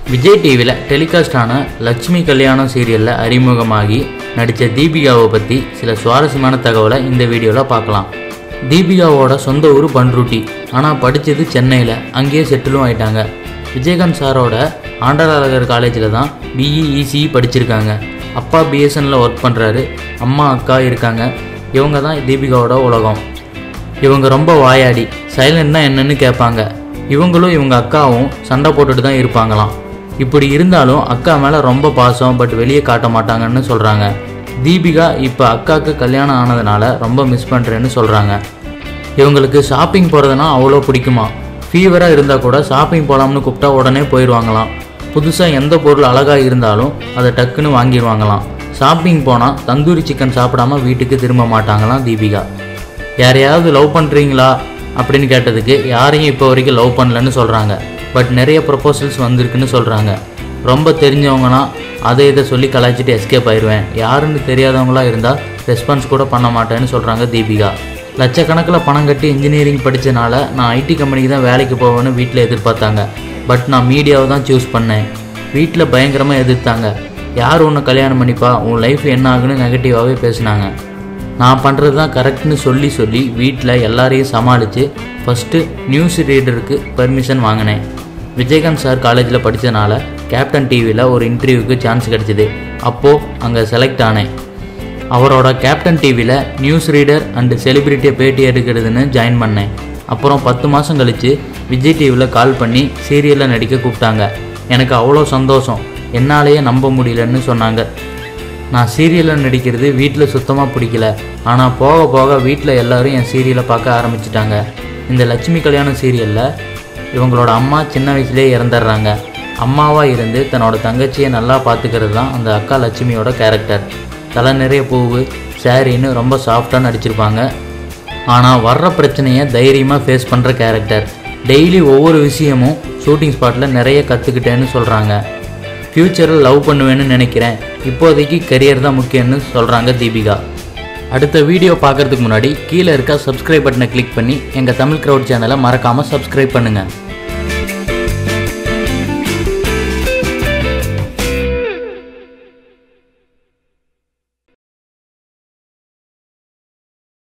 விஜய் டிவியில் டெலிகாஸ்ட் ஆன லட்சுமி கல்யாணம் சீரியலில் அறிமுகமாகி நடித்த தீபிகாவை பற்றி சில சுவாரஸ்யமான தகவலை இந்த வீடியோவில் பார்க்கலாம் தீபிகாவோட சொந்த ஊர் பன்ருட்டி ஆனால் படித்தது சென்னையில் அங்கேயே செட்டிலும் ஆயிட்டாங்க விஜயகாந்த் சாரோட ஆண்டராளகர் காலேஜில் தான் பிஇ இசிஇ படிச்சிருக்காங்க அப்பா பிஎஸ்என்னில் ஒர்க் பண்ணுறாரு அம்மா அக்கா இருக்காங்க இவங்க தான் தீபிகாவோட உலகம் இவங்க ரொம்ப வாயாடி சைலண்ட்னா என்னன்னு கேட்பாங்க இவங்களும் இவங்க அக்காவும் சண்டை போட்டுட்டு தான் இருப்பாங்களாம் இப்படி இருந்தாலும் அக்கா மேலே ரொம்ப பாசம் பட் வெளியே காட்ட மாட்டாங்கன்னு சொல்கிறாங்க தீபிகா இப்போ அக்காவுக்கு கல்யாணம் ஆனதுனால ரொம்ப மிஸ் பண்ணுறேன்னு சொல்கிறாங்க இவங்களுக்கு ஷாப்பிங் போகிறதுனா அவ்வளோ பிடிக்குமா ஃபீவராக இருந்தால் கூட ஷாப்பிங் போகலாம்னு கூப்பிட்டா உடனே போயிடுவாங்களாம் புதுசாக எந்த பொருள் அழகாக இருந்தாலும் அதை டக்குன்னு வாங்கிடுவாங்களாம் ஷாப்பிங் போனால் தந்தூரி சிக்கன் சாப்பிடாம வீட்டுக்கு திரும்ப மாட்டாங்களாம் தீபிகா யாரையாவது லவ் பண்ணுறீங்களா அப்படின்னு கேட்டதுக்கு யாரையும் இப்போ வரைக்கும் லவ் பண்ணலன்னு சொல்கிறாங்க பட் நிறைய ப்ரப்போசல்ஸ் வந்திருக்குன்னு சொல்கிறாங்க ரொம்ப தெரிஞ்சவங்கன்னா அதை இதை சொல்லி கலாய்ச்சிட்டு எஸ்கேப் ஆயிடுவேன் யாருன்னு தெரியாதவங்களா இருந்தால் ரெஸ்பான்ஸ் கூட பண்ண மாட்டேன்னு சொல்கிறாங்க தீபிகா லட்சக்கணக்கில் பணம் கட்டி இன்ஜினியரிங் படித்தனால நான் ஐடி கம்பெனிக்கு தான் வேலைக்கு போவேன்னு வீட்டில் எதிர்பார்த்தாங்க பட் நான் மீடியாவை தான் சூஸ் பண்ணேன் வீட்டில் பயங்கரமாக எதிர்த்தாங்க யார் உன்னை கல்யாணம் பண்ணிப்பா உன் லைஃப் என்ன ஆகுன்னு நெகட்டிவாகவே பேசினாங்க நான் பண்ணுறது தான் கரெக்ட்னு சொல்லி சொல்லி வீட்டில் எல்லாரையும் சமாளித்து ஃபஸ்ட்டு நியூஸ் ரீடருக்கு பெர்மிஷன் வாங்கினேன் விஜயகாந்த் சார் காலேஜில் படித்தனால கேப்டன் டிவியில் ஒரு இன்டர்வியூக்கு சான்ஸ் கிடச்சிது அப்போது அங்கே செலக்ட் ஆனேன் அவரோட கேப்டன் டிவியில் நியூஸ் ரீடர் அண்டு செலிபிரிட்டியை பேட்டி எடுக்கிறதுன்னு ஜாயின் பண்ணேன் அப்புறம் பத்து மாதம் கழித்து விஜய் டிவியில் கால் பண்ணி சீரியலில் நடிக்க கூப்பிட்டாங்க எனக்கு அவ்வளோ சந்தோஷம் என்னாலேயே நம்ப முடியலன்னு சொன்னாங்க நான் சீரியலில் நடிக்கிறது வீட்டில் சுத்தமாக பிடிக்கல ஆனால் போக போக வீட்டில் எல்லாரும் என் சீரியலை பார்க்க ஆரம்பிச்சிட்டாங்க இந்த லட்சுமி கல்யாணம் சீரியலில் இவங்களோட அம்மா சின்ன வயசுலேயே இறந்துடுறாங்க அம்மாவாக இருந்து தன்னோட தங்கச்சியை நல்லா பார்த்துக்கிறது தான் அந்த அக்கா லட்சுமியோட கேரக்டர் தலை நிறைய பூவு சாரின்னு ரொம்ப சாஃப்டாக நடிச்சிருப்பாங்க ஆனால் வர்ற பிரச்சனையை தைரியமாக ஃபேஸ் பண்ணுற கேரக்டர் டெய்லி ஒவ்வொரு விஷயமும் ஷூட்டிங் ஸ்பாட்டில் நிறைய கற்றுக்கிட்டேன்னு சொல்கிறாங்க ஃப்யூச்சரில் லவ் பண்ணுவேன்னு நினைக்கிறேன் இப்போதைக்கு கரியர் தான் முக்கியம்னு சொல்கிறாங்க தீபிகா அடுத்த வீடியோ பார்க்குறதுக்கு முன்னாடி கீழே இருக்க சப்ஸ்கிரைப் பட்டனை கிளிக் பண்ணி எங்கள் தமிழ் க்ரௌட் சேனலை மறக்காமல் சப்ஸ்கிரைப் பண்ணுங்கள்